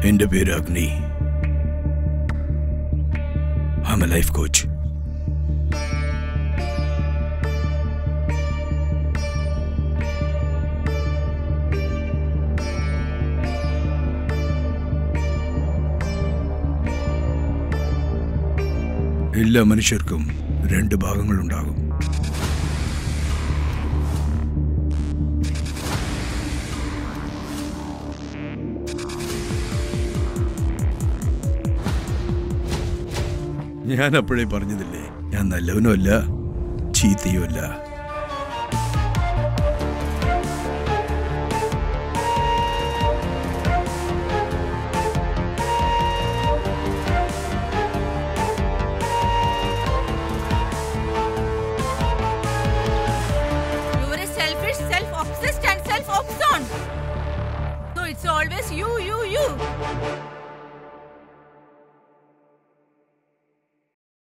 എന്റെ പേര് അഗ്നി ഐ എ ലൈഫ് കോച്ച് എല്ലാ മനുഷ്യർക്കും രണ്ട് ഭാഗങ്ങളുണ്ടാകും ഞാൻ അപ്പോഴേ പറഞ്ഞതില്ലേ ഞാൻ നല്ലവനുമല്ല ചീത്തയുമല്ല You're a selfish, self-obsessed and self-obsessed. So it's always you, you, you.